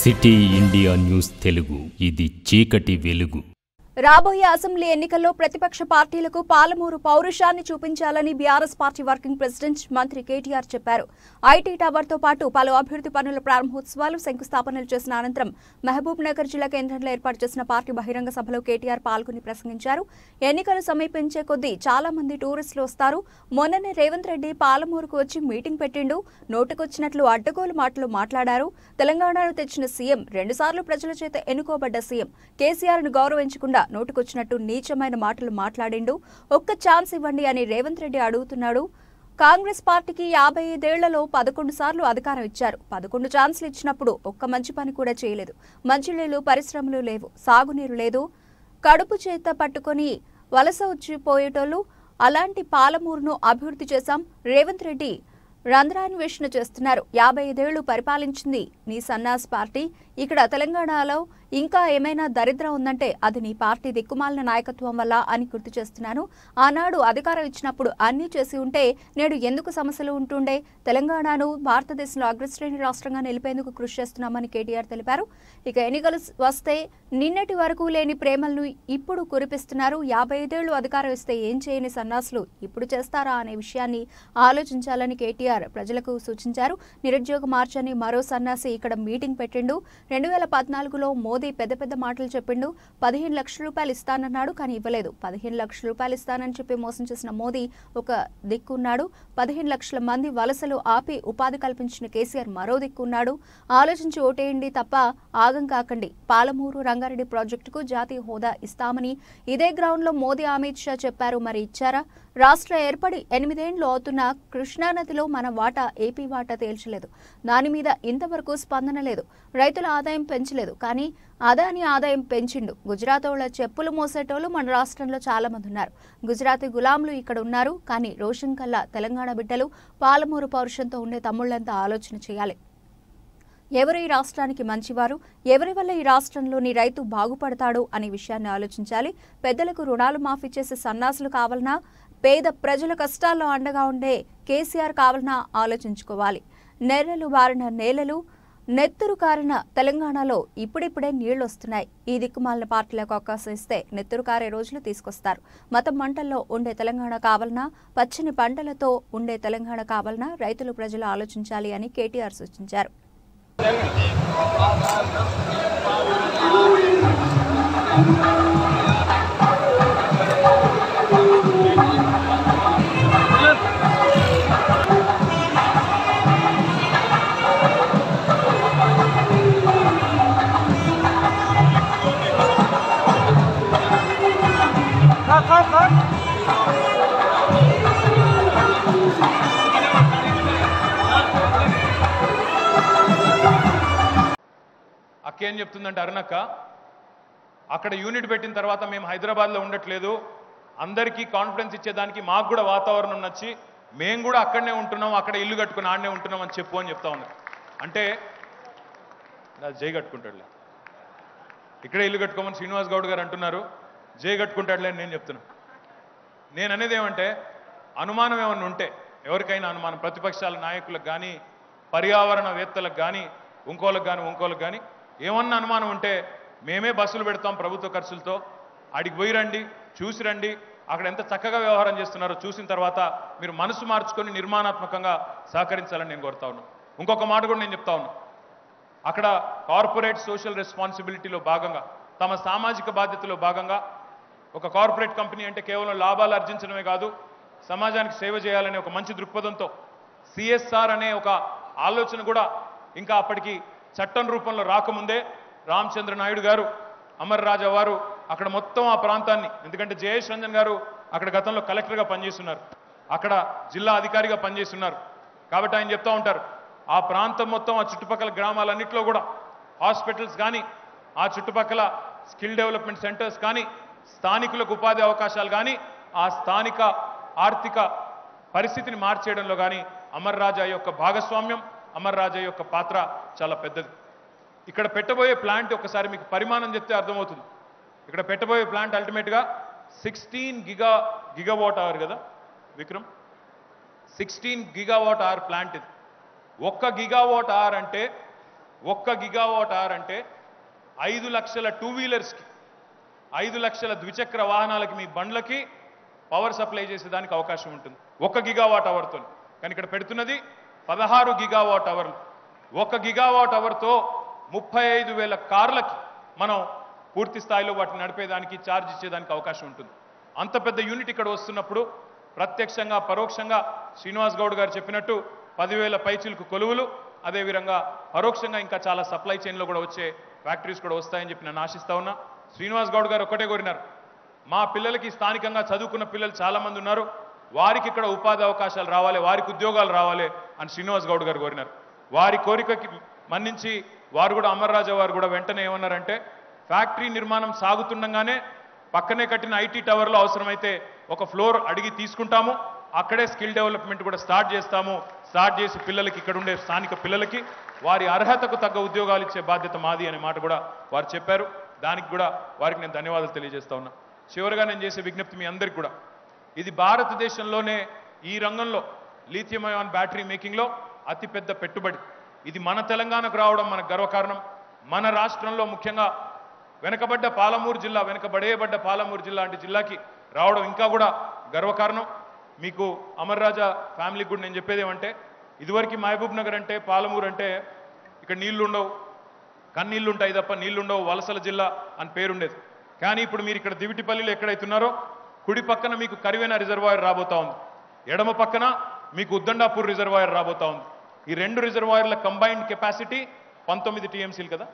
City India news Telugu ఇది చీకటి వెలుగు రాబోయే అసెంబ్లీ ఎన్నికల్లో ప్రతిపక్ష పార్టీలకు పాలమూరు పౌరుషాన్ని చూపించాలని బీఆర్ఎస్ పార్టీ వర్కింగ్ ప్రెసిడెంట్ మంత్రి కేటీఆర్ చెప్పారు ఐటీ టవర్తో పాటు పలు అభివృద్ధి పనుల ప్రారంభోత్సవాలు శంకుస్థాపనలు చేసిన అనంతరం మహబూబ్ నగర్ జిల్లా కేంద్రంలో ఏర్పాటు చేసిన పార్టీ బహిరంగ సభలో కేటీఆర్ పాల్గొని ప్రసంగించారు ఎన్నికలు సమీపించే కొద్దీ చాలా మంది టూరిస్టులు వస్తారు మొన్ననే రేవంత్ రెడ్డి పాలమూరుకు వచ్చి మీటింగ్ పెట్టిండు నోటుకొచ్చినట్లు అడ్డగోలు మాటలు మాట్లాడారు తెలంగాణను తెచ్చిన సీఎం రెండుసార్లు ప్రజల చేత ఎన్నుకోబడ్డ సీఎం కేసీఆర్ ను గౌరవించకుండా నోటుకొచ్చినట్టు నీచమైన మాటలు మాట్లాడిండు ఒక్క ఛాన్స్ ఇవ్వండి అని రేవంత్ రెడ్డి అడుగుతున్నాడు కాంగ్రెస్ పార్టీకి యాభై ఐదేళ్లలో పదకొండు సార్లు అధికారం ఇచ్చారు పదకొండు ఛాన్సులు ఇచ్చినప్పుడు ఒక్క మంచి పని కూడా చేయలేదు మంచినీళ్లు పరిశ్రమలు లేవు సాగునీరు లేదు కడుపు చేత పట్టుకొని వలస వచ్చిపోయేటోళ్ళు అలాంటి పాలమూరును అభివృద్ధి చేశాం రేవంత్ రెడ్డి రంధ్రాన్వేషణ చేస్తున్నారు యాభై ఐదేళ్లు పరిపాలించింది నీ సన్నాస్ పార్టీ ఇక్కడ తెలంగాణలో ఇంకా ఏమైనా దరిద్రం ఉందంటే అది నీ పార్టీ దిక్కుమాలిన నాయకత్వం వల్ల అని గుర్తు చేస్తున్నాను ఆనాడు అధికారం ఇచ్చినప్పుడు అన్నీ చేసి ఉంటే నేడు ఎందుకు సమస్యలు ఉంటుండే తెలంగాణను భారతదేశంలో అగ్రశ్రేణి రాష్ట్రంగా నిలిపేందుకు కృషి చేస్తున్నామని కేటీఆర్ తెలిపారు ఇక ఎన్నికలు వస్తే నిన్నటి వరకు లేని ప్రేమలను ఇప్పుడు కురిపిస్తున్నారు యాభై ఐదేళ్లు అధికారం ఇస్తే ఏం చేయని సన్నాసులు ఇప్పుడు చేస్తారా అనే విషయాన్ని ఆలోచించాలని కేటీఆర్ ప్రజలకు సూచించారు నిరుద్యోగ మార్చని మరో సన్నాసి ఇక్కడ మీటింగ్ పెట్టిండు రెండు వేల పద్నాలుగులో మోదీ పెద్ద పెద్ద మాటలు చెప్పిండు పదిహేను లక్షల రూపాయలు ఇస్తానన్నాడు కానీ ఇవ్వలేదు పదిహేను లక్షల రూపాయలు ఇస్తానని చెప్పి మోసం చేసిన మోదీ ఒక దిక్కున్నాడు పదిహేను లక్షల మంది వలసలు ఆపి ఉపాధి కల్పించిన కేసీఆర్ మరో దిక్కున్నాడు ఆలోచించి ఓటేయండి తప్ప ఆగం కాకండి పాలమూరు రంగారెడ్డి ప్రాజెక్టుకు జాతీయ హోదా ఇస్తామని ఇదే గ్రౌండ్లో మోదీ అమిత్ షా చెప్పారు మరి ఇచ్చారా రాష్ట్ర ఏర్పడి ఎనిమిదేండ్లు అవుతున్న కృష్ణానదిలో మన వాటా ఏపీ వాటా తేల్చలేదు దాని మీద ఇంతవరకు స్పందన లేదు రైతుల ఆదాయం పెంచలేదు కానీ అదాని ఆదాయం పెంచిండు గుజరాత్ వాళ్ళ చెప్పులు మోసేటోళ్ళు మన రాష్ట్రంలో చాలా మంది ఉన్నారు గుజరాతీ గులాంలు ఇక్కడ ఉన్నారు కానీ రోషన్ కల్లా తెలంగాణ బిడ్డలు పాలమూరు పౌరుషంతో ఉండే తమ్ముళ్లంతా ఆలోచన చేయాలి ఎవరు ఈ రాష్ట్రానికి మంచివారు ఎవరి వల్ల ఈ రాష్ట్రంలోని రైతు బాగుపడతాడు అనే విషయాన్ని ఆలోచించాలి పెద్దలకు రుణాలు మాఫీ చేసే సన్నాసులు కావాలన్నా పేద ప్రజల కష్టాల్లో అండగా ఉండే కేసీఆర్ కావాలన్నా ఆలోచించుకోవాలి నెర్రలు బారిన నేలలు నెత్తురు కారిన తెలంగాణలో ఇప్పుడిప్పుడే నీళ్లు వస్తున్నాయి ఈ దిక్కుమాలిన పార్టీలకు అవకాశం ఇస్తే నెత్తురు కారే రోజులు తీసుకొస్తారు మతం మంటల్లో ఉండే తెలంగాణ కావాలన్నా పచ్చని పంటలతో ఉండే తెలంగాణ కావాలన్నా రైతులు ప్రజలు ఆలోచించాలి అని కేటీఆర్ సూచించారు అక్క ఏం చెప్తుందంటే అరుణక్క అక్కడ యూనిట్ పెట్టిన తర్వాత మేము హైదరాబాద్లో ఉండట్లేదు అందరికీ కాన్ఫిడెన్స్ ఇచ్చేదానికి మాకు కూడా వాతావరణం నచ్చి మేము కూడా అక్కడనే ఉంటున్నాం అక్కడ ఇల్లు కట్టుకుని ఆడనే ఉంటున్నాం అని చెప్పు అని చెప్తా ఉన్నారు అంటే నా జై కట్టుకుంటాడులే ఇక్కడే ఇల్లు కట్టుకోమని శ్రీనివాస్ గౌడ్ గారు అంటున్నారు జై కట్టుకుంటాడులే అని నేను చెప్తున్నా నేను అనేది ఏమంటే అనుమానం ఏమన్నా ఉంటే ఎవరికైనా అనుమానం ప్రతిపక్షాల నాయకులకు కానీ పర్యావరణవేత్తలకు కానీ ఇంకోలకు కానీ ఇంకోలకు కానీ ఏమన్నా అనుమానం ఉంటే మేమే బస్సులు పెడతాం ప్రభుత్వ ఖర్చులతో ఆడికి పోయి రండి చూసి రండి అక్కడ ఎంత చక్కగా వ్యవహారం చేస్తున్నారో చూసిన తర్వాత మీరు మనసు మార్చుకొని నిర్మాణాత్మకంగా సహకరించాలని నేను కోరుతా ఉన్నాను ఇంకొక మాట కూడా నేను చెప్తా ఉన్నా అక్కడ కార్పొరేట్ సోషల్ రెస్పాన్సిబిలిటీలో భాగంగా తమ సామాజిక బాధ్యతలో భాగంగా ఒక కార్పొరేట్ కంపెనీ అంటే కేవలం లాభాలు ఆర్జించడమే కాదు సమాజానికి సేవ చేయాలనే ఒక మంచి దృక్పథంతో సిఎస్ఆర్ అనే ఒక ఆలోచన కూడా ఇంకా అప్పటికి చట్టం రూపంలో రాకముందే రామచంద్ర నాయుడు గారు అమర్ రాజా వారు అక్కడ మొత్తం ఆ ప్రాంతాన్ని ఎందుకంటే జయేష్ రంజన్ గారు అక్కడ గతంలో కలెక్టర్గా పనిచేస్తున్నారు అక్కడ జిల్లా అధికారిగా పనిచేస్తున్నారు కాబట్టి ఆయన చెప్తా ఉంటారు ఆ ప్రాంతం మొత్తం ఆ చుట్టుపక్కల గ్రామాలన్నింటిలో కూడా హాస్పిటల్స్ కానీ ఆ చుట్టుపక్కల స్కిల్ డెవలప్మెంట్ సెంటర్స్ కానీ స్థానికులకు ఉపాధి అవకాశాలు కానీ ఆ స్థానిక ఆర్థిక పరిస్థితిని మార్చేయడంలో కానీ అమర్ రాజా యొక్క భాగస్వామ్యం అమర్ రాజా యొక్క పాత్ర చాలా పెద్దది ఇక్కడ పెట్టబోయే ప్లాంట్ ఒకసారి మీకు పరిమాణం చెప్తే అర్థమవుతుంది ఇక్కడ పెట్టబోయే ప్లాంట్ అల్టిమేట్గా సిక్స్టీన్ గిగా గిగావాట్ అవర్ కదా Vikram sixteen gigawatt hour plant ఇది ఒక్క గిగావాట్ అవర్ అంటే ఒక్క గిగావాట్ అవర్ అంటే ఐదు లక్షల టూ వీలర్స్కి ఐదు లక్షల ద్విచక్ర వాహనాలకి మీ బండ్లకి పవర్ సప్లై చేసేదానికి అవకాశం ఉంటుంది ఒక గిగావాట్ అవర్తో కానీ ఇక్కడ పెడుతున్నది పదహారు గిగావాట్ అవర్లు ఒక గిగావాట్ అవర్తో ముప్పై ఐదు వేల కార్లకి మనం పూర్తి స్థాయిలో వాటిని నడిపేదానికి ఛార్జ్ ఇచ్చేదానికి అవకాశం ఉంటుంది అంత పెద్ద యూనిట్ ఇక్కడ వస్తున్నప్పుడు ప్రత్యక్షంగా పరోక్షంగా శ్రీనివాస్ గౌడ్ గారు చెప్పినట్టు పదివేల పైచిలకు కొలువులు అదేవిధంగా పరోక్షంగా ఇంకా చాలా సప్లై చైన్లో కూడా వచ్చే ఫ్యాక్టరీస్ కూడా వస్తాయని చెప్పి నేను ఆశిస్తా ఉన్నా శ్రీనివాస్ గౌడ్ గారు ఒకటే కోరినారు మా పిల్లలకి స్థానికంగా చదువుకున్న పిల్లలు చాలా మంది ఉన్నారు వారికి ఇక్కడ ఉపాధి అవకాశాలు రావాలి వారికి ఉద్యోగాలు రావాలి అని శ్రీనివాస్ గౌడ్ గారు కోరినారు వారి కోరికకి మన్నించి వారు కూడా అమర్రాజా వారు కూడా వెంటనే ఏమన్నారంటే ఫ్యాక్టరీ నిర్మాణం సాగుతుండగానే పక్కనే కట్టిన ఐటీ టవర్లో అవసరమైతే ఒక ఫ్లోర్ అడిగి తీసుకుంటాము అక్కడే స్కిల్ డెవలప్మెంట్ కూడా స్టార్ట్ చేస్తాము స్టార్ట్ చేసి పిల్లలకి ఇక్కడ ఉండే స్థానిక పిల్లలకి వారి అర్హతకు తగ్గ ఉద్యోగాలు ఇచ్చే బాధ్యత మాది అనే మాట కూడా వారు చెప్పారు దానికి కూడా వారికి నేను ధన్యవాదాలు తెలియజేస్తా ఉన్నా చివరిగా నేను చేసే విజ్ఞప్తి మీ అందరికి కూడా ఇది భారతదేశంలోనే ఈ రంగంలో లీథియం అయాన్ బ్యాటరీ మేకింగ్లో అతిపెద్ద పెట్టుబడి ఇది మన తెలంగాణకు రావడం మనకు గర్వకారణం మన రాష్ట్రంలో ముఖ్యంగా వెనకబడ్డ పాలమూరు జిల్లా వెనకబడేయబడ్డ పాలమూరు జిల్లా అంటే జిల్లాకి రావడం ఇంకా కూడా గర్వకారణం మీకు అమర్ రాజా ఫ్యామిలీకి కూడా నేను చెప్పేది ఏమంటే ఇదివరకు మహబూబ్ నగర్ అంటే పాలమూరు అంటే ఇక్కడ నీళ్లు ఉండవు కన్నీళ్లు ఉంటాయి తప్ప నీళ్లు ఉండవు వలసల జిల్లా అని పేరుండేది కానీ ఇప్పుడు మీరు ఇక్కడ దివిటిపల్లిలో ఎక్కడైతున్నారో కుడి పక్కన మీకు కరివేన రిజర్వాయర్ రాబోతా ఉంది ఎడమ పక్కన మీకు ఉద్దండాపూర్ రిజర్వాయర్ రాబోతా ఉంది ఈ రెండు రిజర్వాయర్ల కంబైన్డ్ కెపాసిటీ పంతొమ్మిది టీఎంసీలు కదా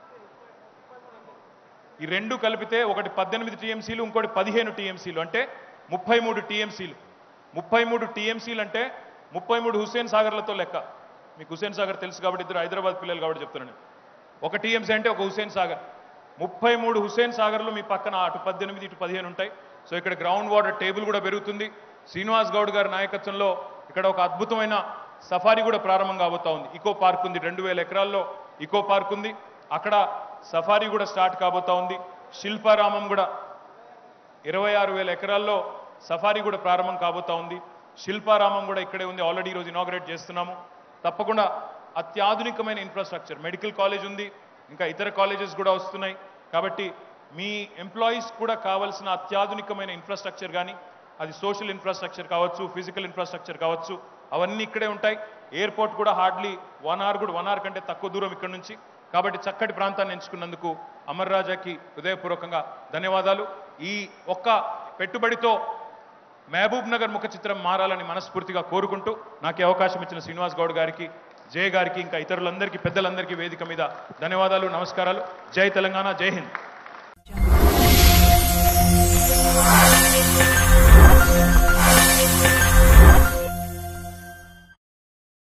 ఈ రెండు కలిపితే ఒకటి పద్దెనిమిది టీఎంసీలు ఇంకోటి పదిహేను టీఎంసీలు అంటే ముప్పై మూడు టీఎంసీలు ముప్పై మూడు టీఎంసీలు అంటే ముప్పై మూడు హుస్సేన్ సాగర్లతో లెక్క మీకు హుస్సేన్ సాగర్ తెలుసు కాబట్టి ఇద్దరు హైదరాబాద్ పిల్లలు కాబట్టి చెప్తున్నాను నేను. ఒక టీఎంసీ అంటే ఒక హుస్సేన్ సాగర్ ముప్పై మూడు హుస్సేన్ సాగర్లు మీ పక్కన అటు పద్దెనిమిది ఇటు పదిహేను ఉంటాయి సో ఇక్కడ గ్రౌండ్ వాటర్ టేబుల్ కూడా పెరుగుతుంది శ్రీనివాస్ గౌడ్ గారి నాయకత్వంలో ఇక్కడ ఒక అద్భుతమైన సఫారీ కూడా ప్రారంభం కాబోతా ఉంది ఇకో పార్క్ ఉంది రెండు వేల ఎకరాల్లో ఇకో పార్క్ ఉంది అక్కడ సఫారీ కూడా స్టార్ట్ కాబోతా ఉంది శిల్పారామం కూడా ఇరవై ఆరు వేల ఎకరాల్లో సఫారీ కూడా ప్రారంభం కాబోతా ఉంది శిల్పారామం కూడా ఇక్కడే ఉంది ఆల్రెడీ ఈరోజు ఇనాగ్రేట్ చేస్తున్నాము తప్పకుండా అత్యాధునికమైన ఇన్ఫ్రాస్ట్రక్చర్ మెడికల్ కాలేజ్ ఉంది ఇంకా ఇతర కాలేజెస్ కూడా వస్తున్నాయి కాబట్టి మీ ఎంప్లాయీస్ కూడా కావాల్సిన అత్యాధునికమైన ఇన్ఫ్రాస్ట్రక్చర్ కానీ అది సోషల్ ఇన్ఫ్రాస్ట్రక్చర్ కావచ్చు ఫిజికల్ ఇన్ఫ్రాస్ట్రక్చర్ కావచ్చు అవన్నీ ఇక్కడే ఉంటాయి ఎయిర్పోర్ట్ కూడా హార్డ్లీ వన్ అవర్ కూడా వన్ అవర్ కంటే తక్కువ దూరం ఇక్కడ నుంచి కాబట్టి చక్కటి ప్రాంతాన్ని ఎంచుకున్నందుకు అమర్ రాజాకి హృదయపూర్వకంగా ధన్యవాదాలు ఈ ఒక్క పెట్టుబడితో మహబూబ్ నగర్ ముఖ చిత్రం మారాలని మనస్ఫూర్తిగా కోరుకుంటూ నాకు ఈ అవకాశం ఇచ్చిన శ్రీనివాస్ గౌడ్ గారికి జయ గారికి ఇంకా ఇతరులందరికీ పెద్దలందరికీ వేదిక మీద ధన్యవాదాలు నమస్కారాలు జై తెలంగాణ జై హింద్